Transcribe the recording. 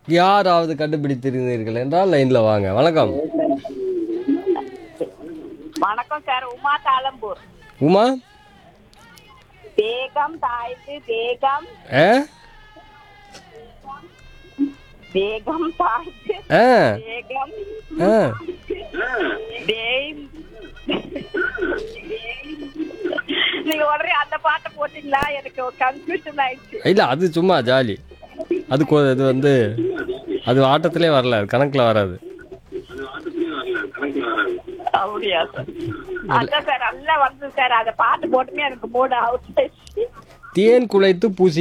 யாராவது கண்டுபிடித்திருந்தீர்கள் என்றால் லைனில் வாங்க வணக்கம் வணக்கம் சார் உமா தாளம்பூர் உமா வேகம் தாய்த்து வேகம் ஆ வேகம் தாய்த்து ஆ வேகம் ஆ தேய் நீங்க உடனே அந்த பாட்டை போட்டீங்களா எனக்கு கன்ஃபியூஷன் ஆயிடுச்சு இல்லை அது சும்மா ஜாலி அது கொ- இது வந்து அது ஆட்டத்திலே வரல அது கணக்கில் வராது அப்படியா சார் அதான் சார் நல்லா வந்து சார் அந்த பாட்டு போட்டுமே எனக்கு மூடு அவுட் தேன் குலைத்து பூசி